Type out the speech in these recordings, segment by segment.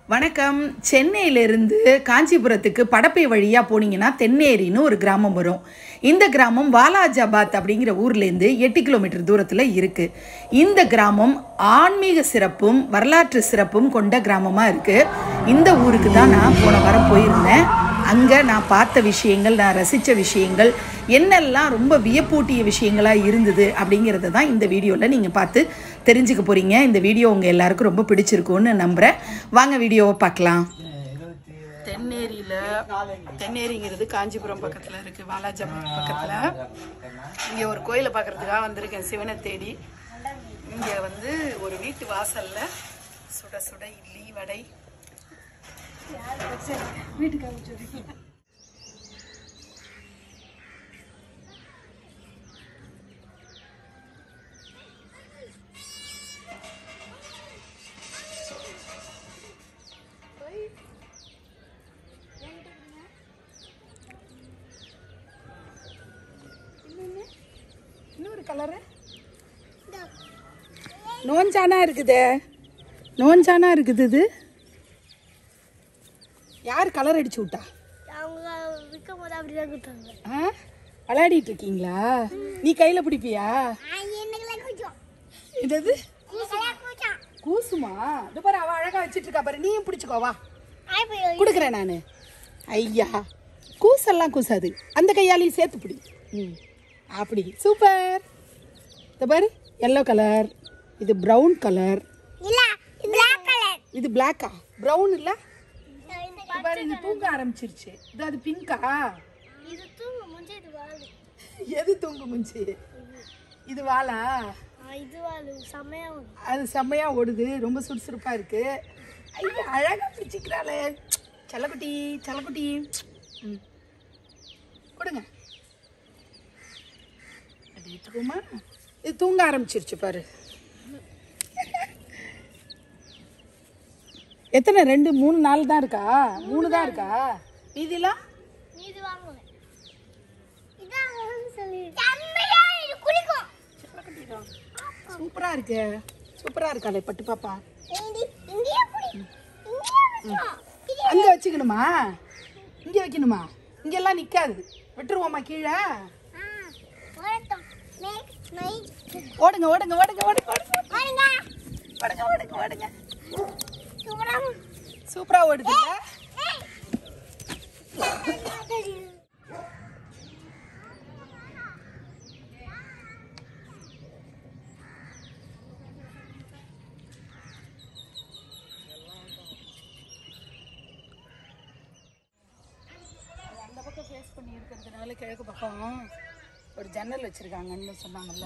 வணக்கம் சென்னையிலிருந்து காஞ்சிபுரத்துக்கு படப்பை வழியாக போனீங்கன்னா தென்னேரின்னு ஒரு கிராமம் வரும் இந்த கிராமம் வாலாஜாபாத் அப்படிங்கிற ஊர்லேருந்து எட்டு கிலோமீட்டர் தூரத்தில் இருக்குது இந்த கிராமம் ஆன்மீக சிறப்பும் வரலாற்று சிறப்பும் கொண்ட கிராமமாக இருக்குது இந்த ஊருக்கு தான் நான் போன வாரம் போயிருந்தேன் அங்கே நான் பார்த்த விஷயங்கள் நான் ரசித்த விஷயங்கள் என்னெல்லாம் ரொம்ப வியப்பூட்டிய விஷயங்களாக இருந்தது அப்படிங்கிறத தான் இந்த வீடியோவில் நீங்கள் பார்த்து தெரிஞ்சுக்க போகிறீங்க இந்த வீடியோ உங்கள் எல்லாருக்கும் ரொம்ப பிடிச்சிருக்கும்னு நம்புகிறேன் வாங்க வீடியோவை பார்க்கலாம் தென்னேரியில் தென்னேரிங்கிறது காஞ்சிபுரம் பக்கத்தில் இருக்குது வாலாஜாபாத் பக்கத்தில் இங்கே ஒரு கோயிலை பார்க்குறதுக்காக வந்திருக்கேன் சிவனை தேடி இங்கே வந்து ஒரு வீட்டு வாசலில் சுட சுட இட்லி வடை இன்னொரு கலரு நோஞ்சானா இருக்குதே நோஞ்சானா இருக்குது இது யார் கலர் அடிச்சு விட்டா அவங்க விற்கும் போது அப்படிதான் கொடுத்தாங்க ஆ விளையாடிட்டு இருக்கீங்களா நீ கையில பிடிப்பியா என்னக்கெல்லாம் கூச்சம் என்னது என்னக்கெல்லாம் கூச்சம் கூசுமா இது பாரு அவ அழகா வச்சிட்டு இருக்கா பாரு நீயும் பிடிச்சுக்கோ வா ஆய் போய் கொடுக்குறேன் நான் ஐயா கூசெல்லாம் கூசாது அந்த கையாலையும் சேர்த்து பிடி ம் அப்படி சூப்பர் இந்த பாரு எல்லோ கலர் இது ப்ரௌன் கலர் இல்ல பிளாக் கலர் இது பிளாக்கா ப்ரௌன் இல்லை இது பாரு இது தூங்க ஆரம்பிச்சிருச்சு இது அது பிங்கா இது தூங்க முடிஞ்சு இது வாழு எது தூங்க முஞ்சி இது வாளா இது வாழு செம்மையா வரும் அது செம்மையா ஓடுது ரொம்ப சுறுசுறுப்பா இருக்கு ஐயா அழகா பிடிச்சிக்கிறாளே செல்லக்குட்டி செல்லக்குட்டி ம் கொடுங்க அது எடுத்துக்கோமா இது தூங்க ஆரம்பிச்சிருச்சு பாரு எத்தனை ரெண்டு மூணு நாள் தான் இருக்கா மூணு தான் இருக்கா மீதிலாம் இது வாங்குவேன் இதான் சொல்லி செம்மையா இது குளிக்கும் சூப்பரா இருக்கு சூப்பரா இருக்காளே பட்டு பாப்பா இங்க இங்கேயே குளி இங்கேயே வச்சோம் இது அங்க வச்சுக்கணுமா இங்க வைக்கணுமா இங்கெல்லாம் நிக்காது விட்டுருவோமா கீழே ஆ வரட்டும் நெக்ஸ்ட் நைட் ஓடுங்க ஓடுங்க ஓடுங்க ஓடுங்க ஓடுங்க வாருங்க ஓடுங்க ஓடுங்க ஓடுங்க சூப்பரா சூப்பரா ஓடுதுல்ல அந்த பக்கம் ஃபேஸ் பண்ணி இருக்கிறதுனால கிழக்கு பக்கம் ஒரு ஜன்னல் வச்சிருக்காங்கன்னு சொன்னாங்கல்ல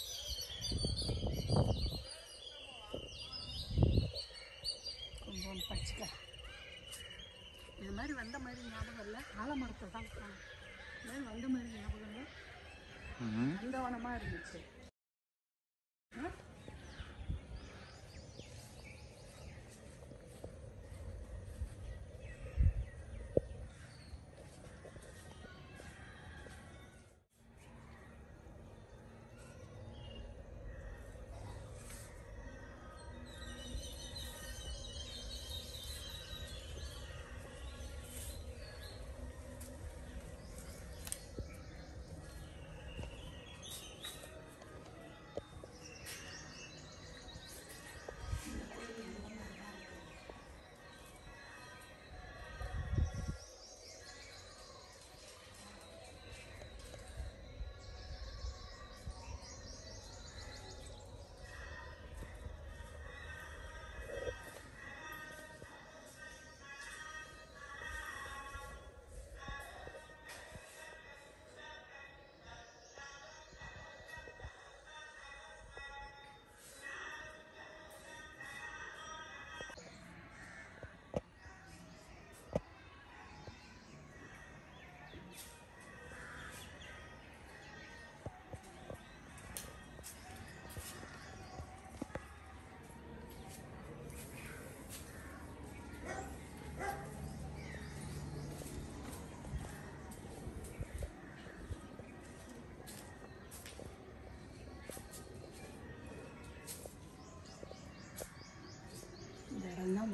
கொஞ்சம் படிச்சுக்க இது மாதிரி வந்த மாதிரி ஞாபகம் இல்லை ஆலமரத்தை தான் காணோம். இது மாதிரி வந்த மாதிரி ஞாபகம் இல்லை அந்தவனமாக இருந்துச்சு ஆ?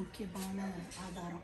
முக்கியமான ஆதாரம்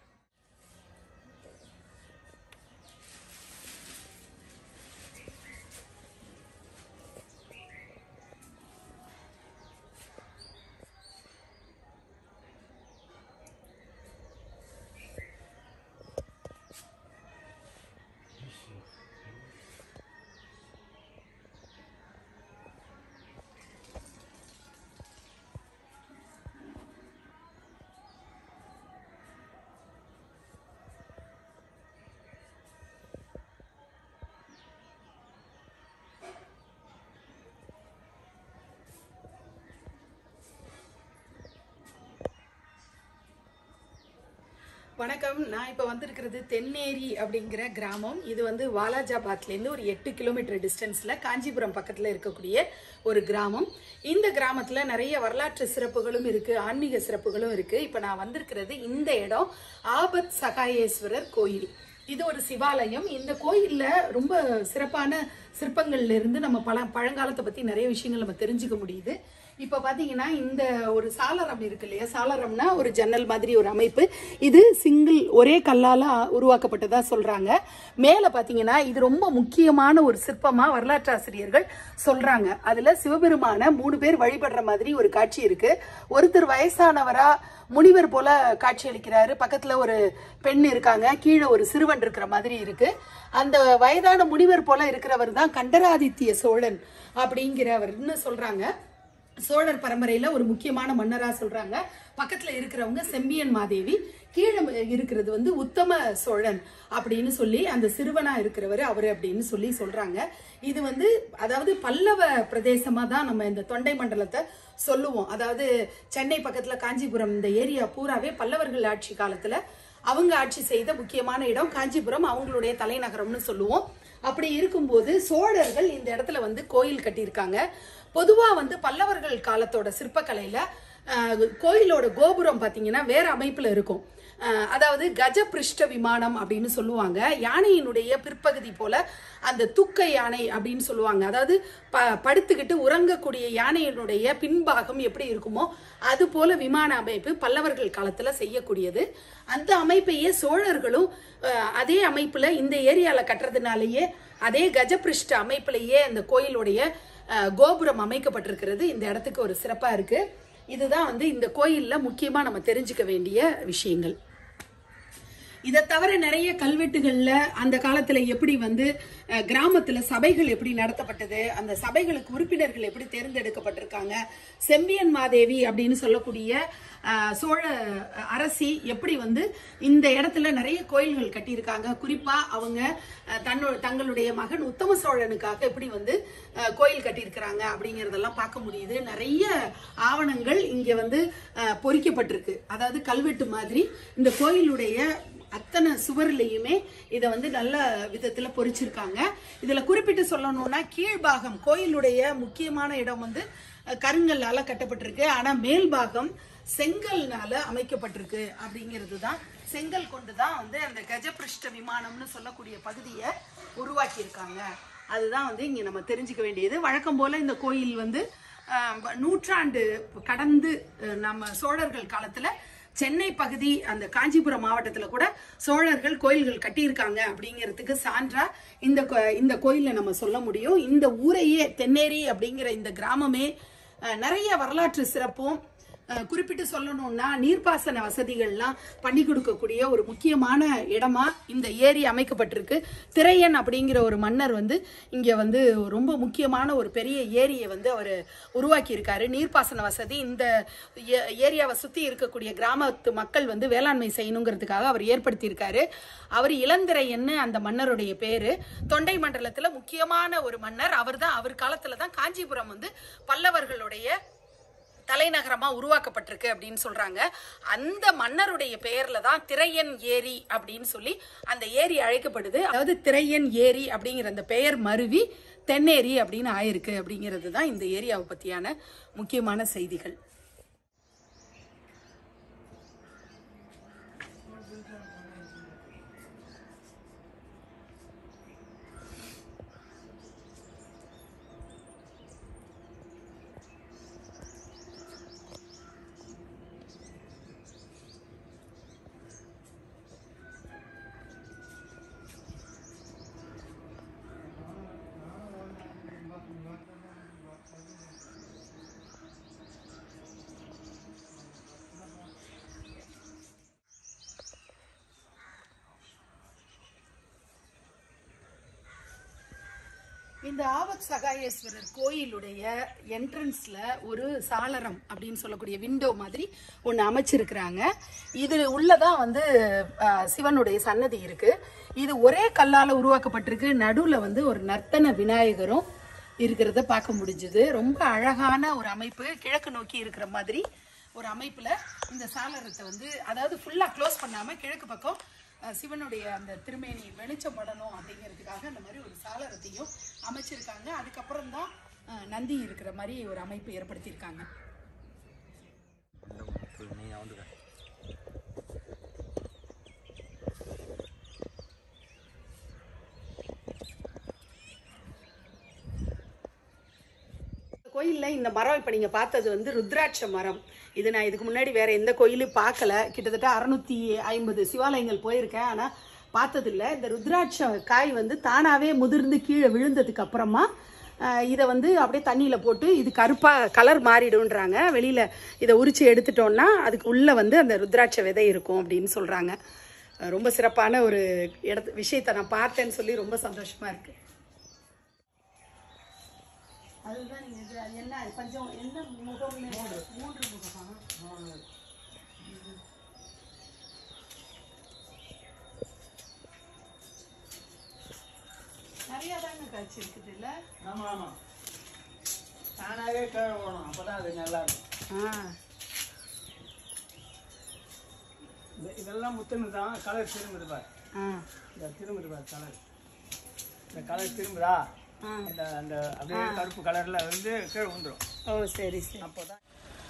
வணக்கம் நான் இப்போ வந்திருக்கிறது தென்னேரி அப்படிங்கிற கிராமம் இது வந்து வாலாஜாபாத்லேருந்து ஒரு எட்டு கிலோமீட்டர் டிஸ்டன்ஸில் காஞ்சிபுரம் பக்கத்தில் இருக்கக்கூடிய ஒரு கிராமம் இந்த கிராமத்தில் நிறைய வரலாற்று சிறப்புகளும் இருக்குது ஆன்மீக சிறப்புகளும் இருக்குது இப்போ நான் வந்திருக்கிறது இந்த இடம் ஆபத் சகாயேஸ்வரர் கோயில் இது ஒரு சிவாலயம் இந்த கோயில்ல ரொம்ப சிறப்பான சிற்பங்கள்ல இருந்து நம்ம பல பழங்காலத்தை பத்தி நிறைய விஷயங்கள் நம்ம தெரிஞ்சுக்க முடியுது இப்ப பாத்தீங்கன்னா இந்த ஒரு சாளரம் இருக்கு இல்லையா சாளரம்னா ஒரு ஜன்னல் மாதிரி ஒரு அமைப்பு இது சிங்கிள் ஒரே கல்லால உருவாக்கப்பட்டதா சொல்றாங்க மேல பாத்தீங்கன்னா இது ரொம்ப முக்கியமான ஒரு சிற்பமா வரலாற்று ஆசிரியர்கள் சொல்றாங்க அதுல சிவபெருமான மூணு பேர் வழிபடுற மாதிரி ஒரு காட்சி இருக்கு ஒருத்தர் வயசானவரா முனிவர் போல காட்சி அளிக்கிறாரு பக்கத்துல ஒரு பெண் இருக்காங்க கீழே ஒரு சிறுவன் இருக்கிற மாதிரி இருக்கு அந்த வயதான முனிவர் போல இருக்கிறவர் தான் கண்டராதித்ய சோழன் அப்படிங்கிறவர்னு சொல்றாங்க சோழர் பரம்பரையில ஒரு முக்கியமான மன்னரா சொல்றாங்க பக்கத்துல இருக்கிறவங்க செம்பியன் மாதேவி கீழே இருக்கிறது வந்து உத்தம சோழன் அப்படின்னு சொல்லி அந்த சிறுவனா இருக்கிறவர் அவரு அப்படின்னு சொல்லி சொல்றாங்க இது வந்து அதாவது பல்லவ பிரதேசமா தான் நம்ம இந்த தொண்டை மண்டலத்தை சொல்லுவோம் அதாவது சென்னை பக்கத்துல காஞ்சிபுரம் இந்த ஏரியா பூராவே பல்லவர்கள் ஆட்சி காலத்துல அவங்க ஆட்சி செய்த முக்கியமான இடம் காஞ்சிபுரம் அவங்களுடைய தலைநகரம்னு சொல்லுவோம் அப்படி இருக்கும்போது சோழர்கள் இந்த இடத்துல வந்து கோயில் கட்டியிருக்காங்க பொதுவா வந்து பல்லவர்கள் காலத்தோட சிற்பக்கலையில அஹ், கோயிலோட கோபுரம் பாத்தீங்கன்னா வேற அமைப்புல இருக்கும் அஹ், அதாவது கஜபிருஷ்ட விமானம் அப்படின்னு சொல்லுவாங்க யானையினுடைய பிற்பகுதி போல அந்த துக்க யானை அப்படின்னு சொல்லுவாங்க அதாவது ப படுத்துக்கிட்டு உறங்கக்கூடிய யானையினுடைய பின்பாகம் எப்படி இருக்குமோ அது போல விமான அமைப்பு பல்லவர்கள் காலத்துல செய்யக்கூடியது அந்த அமைப்பையே சோழர்களும் அஹ், அதே அமைப்புல இந்த ஏரியால கட்டுறதுனாலயே அதே கஜபிருஷ்ட அமைப்பிலேயே அந்த கோயிலுடைய அஹ், கோபுரம் அமைக்கப்பட்டிருக்கிறது இந்த இடத்துக்கு ஒரு சிறப்பா இருக்கு இதுதான் வந்து இந்த கோயில்ல முக்கியமா நம்ம தெரிஞ்சுக்க வேண்டிய விஷயங்கள் இதை தவிர நிறைய கல்வெட்டுகள்ல அந்த காலத்துல எப்படி வந்து அஹ், கிராமத்துல சபைகள் எப்படி நடத்தப்பட்டது அந்த சபைகளுக்கு உறுப்பினர்கள் எப்படி தேர்ந்தெடுக்கப்பட்டிருக்காங்க செம்பியன் மாதேவி அப்படின்னு சொல்லக்கூடிய அஹ், சோழ அரசி எப்படி வந்து இந்த இடத்துல நிறைய கோயில்கள் கட்டியிருக்காங்க குறிப்பா அவங்க அஹ், தன்னோட தங்களுடைய மகன் உத்தம சோழனுக்காக எப்படி வந்து அஹ், கோயில் கட்டியிருக்கிறாங்க அப்படிங்கறதெல்லாம் பார்க்க முடியுது நிறைய ஆவணங்கள் இங்க வந்து அஹ், பொறிக்கப்பட்டிருக்கு அதாவது கல்வெட்டு மாதிரி இந்த கோயிலுடைய அத்தனை சுவர்லையுமே இதை வந்து நல்ல விதத்துல பொறிச்சிருக்காங்க இதுல குறிப்பிட்டு சொல்லணும்னா கீழ்பாகம் கோயிலுடைய முக்கியமான இடம் வந்து அஹ், கருங்கல்லால கட்டப்பட்டிருக்கு ஆனா மேல்பாகம் செங்கல்னால அமைக்கப்பட்டிருக்கு அப்படிங்கிறது தான் செங்கல் கொண்டு தான் வந்து அந்த கஜபிருஷ்ட விமானம்னு சொல்லக்கூடிய பகுதியை உருவாக்கி இருக்காங்க அதுதான் வந்து இங்க நம்ம தெரிஞ்சுக்க வேண்டியது வழக்கம் போல இந்த கோயில் வந்து அஹ், நூற்றாண்டு கடந்து அஹ், நம்ம சோழர்கள் காலத்துல சென்னை பகுதி அந்த காஞ்சிபுரம் மாவட்டத்துல கூட சோழர்கள் கோயில்கள் கட்டியிருக்காங்க அப்படிங்கிறதுக்கு சான்றா இந்த கோ- இந்த கோயிலை நம்ம சொல்ல முடியும் இந்த ஊரையே தென்னேரி அப்படிங்கிற இந்த கிராமமே அஹ், நிறைய வரலாற்று சிறப்பும் அஹ், குறிப்பிட்டு சொல்லணும்னா நீர்ப்பாசன வசதிகள்லாம் பண்ணி கொடுக்கக்கூடிய ஒரு முக்கியமான இடமா இந்த ஏரி அமைக்கப்பட்டிருக்கு திரையன் அப்படிங்கிற ஒரு மன்னர் வந்து இங்க வந்து ரொம்ப முக்கியமான ஒரு பெரிய ஏரியை வந்து அவர் உருவாக்கி இருக்காரு நீர்ப்பாசன வசதி இந்த ஏ- ஏரியாவை சுத்தி இருக்கக்கூடிய கிராமத்து மக்கள் வந்து வேளாண்மை செய்யணுங்கிறதுக்காக அவர் ஏற்படுத்தியிருக்காரு அவர் இளந்திரையன்னு அந்த மன்னருடைய பேரு தொண்டை மண்டலத்துல முக்கியமான ஒரு மன்னர் அவர் தான் அவர் காலத்துல தான் காஞ்சிபுரம் வந்து பல்லவர்களுடைய தலைநகரமா உருவாக்கப்பட்டிருக்கு அப்படின்னு சொல்றாங்க அந்த மன்னருடைய பெயர்ல தான் திரையன் ஏரி அப்படின்னு சொல்லி அந்த ஏரி அழைக்கப்படுது அதாவது திரையன் ஏரி அப்படிங்கிற அந்த பெயர் மருவி தென்னேரி அப்படின்னு ஆயிருக்கு அப்படிங்கிறது தான் இந்த ஏரியாவை பத்தியான முக்கியமான செய்திகள் இந்த ஆவத் சகாயேஸ்வரர் கோயிலுடைய என்ட்ரன்ஸ்ல ஒரு சாளரம் அப்படின்னு சொல்லக்கூடிய விண்டோ மாதிரி ஒன்று அமைச்சிருக்கிறாங்க இது உள்ளதான் வந்து அஹ், சிவனுடைய சன்னதி இருக்கு இது ஒரே கல்லால உருவாக்கப்பட்டிருக்கு நடுவுல வந்து ஒரு நர்த்தன விநாயகரும் இருக்கிறத பார்க்க முடிஞ்சுது ரொம்ப அழகான ஒரு அமைப்பு கிழக்கு நோக்கி இருக்கிற மாதிரி ஒரு அமைப்புல இந்த சாளரத்தை வந்து அதாவது ஃபுல்லா க்ளோஸ் பண்ணாம கிழக்கு பக்கம் அஹ், சிவனுடைய அந்த திருமேனி வெளிச்சம் படணும் அப்படிங்கிறதுக்காக அந்த மாதிரி ஒரு சாளரத்தையும் அமைச்சிருக்காங்க அதுக்கப்புறம் தான் அஹ், நந்தி இருக்கிற மாதிரி ஒரு அமைப்பு ஏற்படுத்தியிருக்காங்க கோயிலில் இந்த மரம் இப்போ நீங்கள் பார்த்தது வந்து ருத்ராட்ச மரம் இது நான் இதுக்கு முன்னாடி வேற எந்த கோயிலும் பார்க்கல கிட்டத்தட்ட அறுநூத்தி ஐம்பது சிவாலயங்கள் போயிருக்கேன் ஆனால் பார்த்ததில்ல இந்த ருத்ராட்ச காய் வந்து தானாகவே முதிர்ந்து கீழே விழுந்ததுக்கு அப்புறமா ஆஹ், இதை வந்து அப்படியே தண்ணியில் போட்டு இது கருப்பாக கலர் மாறிடுன்றாங்க வெளியில் இதை உரிச்சு எடுத்துட்டோம்னா அதுக்கு உள்ளே வந்து அந்த ருத்ராட்ச விதை இருக்கும் அப்படின்னு சொல்கிறாங்க ரொம்ப சிறப்பான ஒரு இடத்து விஷயத்தை நான் பார்த்தேன்னு சொல்லி ரொம்ப சந்தோஷமாக இருக்குது அதுதான் நீங்க இது அது என்ன பஞ்சம் என்ன முகம் மூன்று முகமா நிறைய தாங்க காட்சி இருக்குது இல்ல ஆமா ஆமா தானாவே கீழே போகணும் அப்பதான் அது நல்லா இருக்கும் ஆ இது- இதெல்லாம் முத்துனது தான் கலர் திரும்புது பார் ஆ இந்த திரும்புது பார் கலர் இந்த கலர் திரும்புதா ஆ. இந்த அந்த அப்படியே கருப்பு கலர்ல வந்து கீழே விழுந்துரும் ஓ சரி சரி அப்போதான்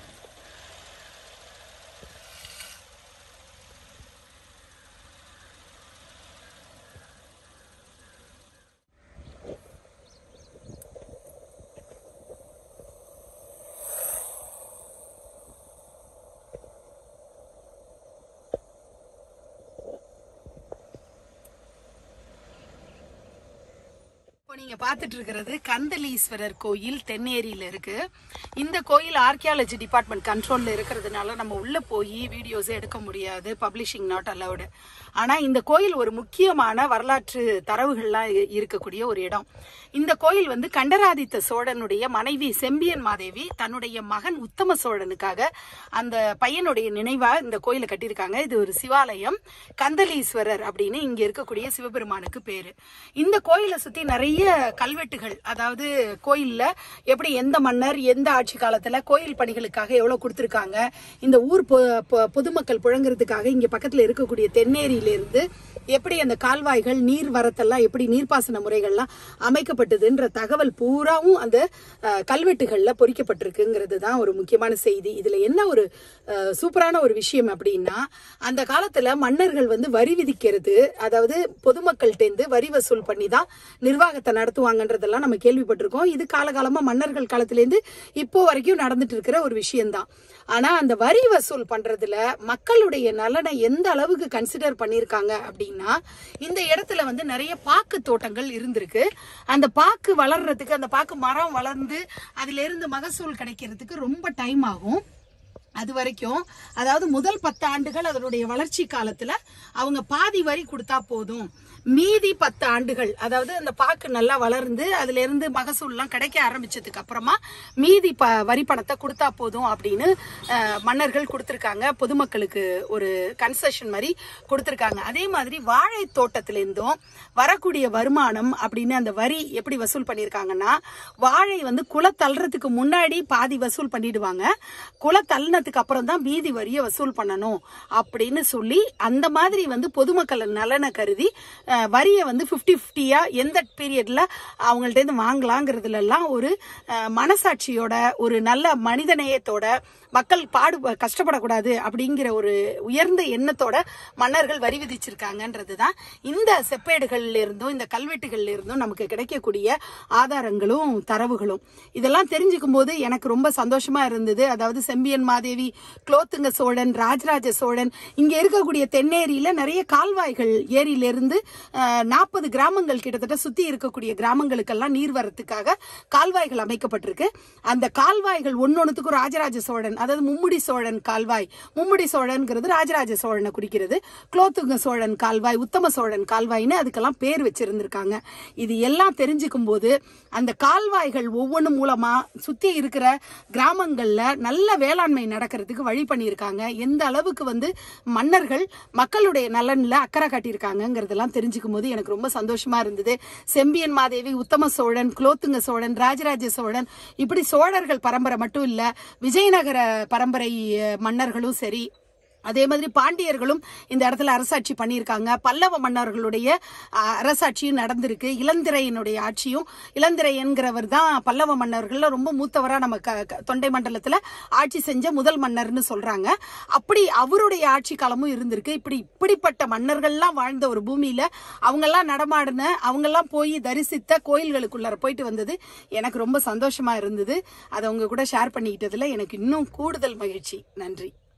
இப்போ நீங்க பார்த்துட்டு இருக்கிறது கந்தலீஸ்வரர் கோயில் தென்னேரியில இருக்கு இந்த கோயில் ஆர்கியாலஜி டிபார்ட்மெண்ட் கண்ட்ரோல்ல இருக்கிறதுனால நம்ம உள்ள போய் வீடியோஸ் எடுக்க முடியாது பப்ளிஷிங் நாட் அலவுடு ஆனா இந்த கோயில் ஒரு முக்கியமான வரலாற்று தரவுகள்லாம் இ- இருக்கக்கூடிய ஒரு இடம் இந்த கோயில் வந்து கண்டராதித்த சோழனுடைய மனைவி செம்பியன் மாதேவி தன்னுடைய மகன் உத்தம சோழனுக்காக அந்த பையனுடைய நினைவா இந்த கோயிலை கட்டியிருக்காங்க இது ஒரு சிவாலயம் கந்தலீஸ்வரர் அப்படின்னு இங்க இருக்கக்கூடிய சிவபெருமானுக்கு பேரு இந்த கோயிலை சுத்தி நிறைய கல்வெட்டுகள் அதாவது கோயில்ல எப்படி எந்த மன்னர் எந்த ஆட்சி காலத்துல கோயில் பணிகளுக்காக எவ்வளவு கொடுத்திருக்காங்க இந்த ஊர் பொ- பொ- பொதுமக்கள் புழங்குறதுக்காக இங்க பக்கத்துல இருக்கக்கூடிய தென்னேரியில இருந்து எப்படி அந்த கால்வாய்கள் நீர் வரத்தெல்லாம் எப்படி நீர்ப்பாசன முறைகள்லாம் அமைக்கப்பட்டதுன்ற தகவல் பூராவும் அந்த அஹ், கல்வெட்டுகள்ல பொறிக்கப்பட்டிருக்குங்கிறது தான் ஒரு முக்கியமான செய்தி இதுல என்ன ஒரு அஹ், சூப்பரான ஒரு விஷயம் அப்படின்னா அந்த காலத்துல மன்னர்கள் வந்து வரி விதிக்கிறது அதாவது பொதுமக்கள்கிட்டேருந்து வரி வசூல் பண்ணி தான் நிர்வாகத்தை நடத்துவாங்கன்றதெல்லாம் நம்ம கேள்விப்பட்டிருக்கோம் இது காலகாலமா மன்னர்கள் காலத்திலேருந்து இப்போ வரைக்கும் நடந்துட்டு இருக்கிற ஒரு விஷயம்தான் ஆனா அந்த வரி வசூல் பண்றதுல மக்களுடைய நலனை எந்த அளவுக்கு கன்சிடர் பண்ணியிருக்காங்க அப்படின்னா இந்த இடத்துல வந்து நிறைய பாக்கு தோட்டங்கள் இருந்திருக்கு அந்த பாக்கு வளர்றதுக்கு அந்த பாக்கு மரம் வளர்ந்து அதுல இருந்து மகசூல் கிடைக்கிறதுக்கு ரொம்ப டைம் ஆகும் அது வரைக்கும் அதாவது முதல் பத்து ஆண்டுகள் அதனுடைய வளர்ச்சி காலத்துல அவங்க பாதி வரி கொடுத்தா போதும் மீதி பத்து ஆண்டுகள் அதாவது அந்த பாக்கு நல்லா வளர்ந்து அதுல இருந்து மகசூல்லாம் கிடைக்க ஆரம்பிச்சதுக்கு அப்புறமா மீதி ப வரி பணத்தை கொடுத்தா போதும் அப்படின்னு அஹ், மன்னர்கள் கொடுத்திருக்காங்க பொதுமக்களுக்கு ஒரு கன்செஷன் மாதிரி கொடுத்திருக்காங்க அதே மாதிரி வாழை தோட்டத்திலிருந்தும் வரக்கூடிய வருமானம் அப்படின்னு அந்த வரி எப்படி வசூல் பண்ணியிருக்காங்கன்னா வாழை வந்து குலை தள்ளுறதுக்கு முன்னாடி பாதி வசூல் பண்ணிடுவாங்க குலை தள்ளினதுக்கு அப்புறம் தான் மீதி வரியை வசூல் பண்ணணும் அப்படின்னு சொல்லி அந்த மாதிரி வந்து பொதுமக்கள் நலனை கருதி அஹ், வரியை வந்து ஃபிஃப்டி ஃபிஃப்டியா எந்த பீரியட்ல அவங்கள்ட்ட இருந்து வாங்கலாங்கிறதுல எல்லாம் ஒரு அஹ், மனசாட்சியோட ஒரு நல்ல மனிதநேயத்தோட மக்கள் பாடு கஷ்டப்படக்கூடாது அப்படிங்கிற ஒரு உயர்ந்த எண்ணத்தோட மன்னர்கள் வரி விதிச்சிருக்காங்கன்றது தான் இந்த செப்பேடுகள்ல இருந்தும் இந்த கல்வெட்டுகள்ல இருந்தும் நமக்கு கிடைக்கக்கூடிய ஆதாரங்களும் தரவுகளும் இதெல்லாம் தெரிஞ்சுக்கும் போது எனக்கு ரொம்ப சந்தோஷமா இருந்தது அதாவது செம்பியன் மாதேவி மாதேவி குலோத்துங்க சோழன் ராஜராஜ சோழன் இங்க இருக்கக்கூடிய தென்னேரியில நிறைய கால்வாய்கள் ஏரியிலிருந்து நாற்பது கிராமங்கள் கிட்டத்தட்ட சுத்தி இருக்கக்கூடிய கிராமங்களுக்கெல்லாம் நீர் வரத்துக்காக கால்வாய்கள் அமைக்கப்பட்டிருக்கு அந்த கால்வாய்கள் ஒன்னொன்னுத்துக்கும் ராஜராஜ சோழன் அதாவது மும்முடி சோழன் கால்வாய் மும்முடி சோழன்ங்கிறது ராஜராஜ சோழனை குறிக்கிறது குலோத்துங்க சோழன் கால்வாய் உத்தம சோழன் கால்வாய்னு அதுக்கெல்லாம் பேர் வச்சிருந்திருக்காங்க இது எல்லாம் தெரிஞ்சுக்கும் போது அந்த கால்வாய்கள் ஒவ்வொன்று மூலமா சுத்தி இருக்கிற கிராமங்கள்ல நல்ல வேளாண்மை நடக்கிறதுக்கு வழி பண்ணியிருக்காங்க எந்த அளவுக்கு வந்து மன்னர்கள் மக்களுடைய நலன்ல அக்கறை காட்டியிருக்காங்கங்கிறதெல்லாம் தெரிஞ்சுக்கும் போது எனக்கு ரொம்ப சந்தோஷமா இருந்தது செம்பியன் மாதேவி உத்தம சோழன் குலோத்துங்க சோழன் ராஜராஜ சோழன் இப்படி சோழர்கள் பரம்பரை மட்டும் இல்ல விஜயநகர பரம்பரை அஹ், மன்னர்களும் சரி அதே மாதிரி பாண்டியர்களும் இந்த இடத்துல அரசாட்சி பண்ணியிருக்காங்க பல்லவ மன்னர்களுடைய அஹ், அரசாட்சியும் நடந்திருக்கு இளந்திரையனுடைய ஆட்சியும் இளந்திரை என்கிறவர் தான் பல்லவ மன்னர்கள்ல ரொம்ப மூத்தவரா நம்ம க- க- தொண்டை மண்டலத்துல ஆட்சி செஞ்ச முதல் மன்னர்னு சொல்றாங்க அப்படி அவருடைய ஆட்சி காலமும் இருந்திருக்கு இப்படி இப்படிப்பட்ட மன்னர்கள்லாம் வாழ்ந்த ஒரு பூமியில அவங்கெல்லாம் நடமாடின அவங்கெல்லாம் போய் தரிசித்த கோயில்களுக்குள்ளார போயிட்டு வந்தது எனக்கு ரொம்ப சந்தோஷமா இருந்தது அதை உங்க கூட ஷேர் பண்ணிக்கிட்டதுல எனக்கு இன்னும் கூடுதல் மகிழ்ச்சி நன்றி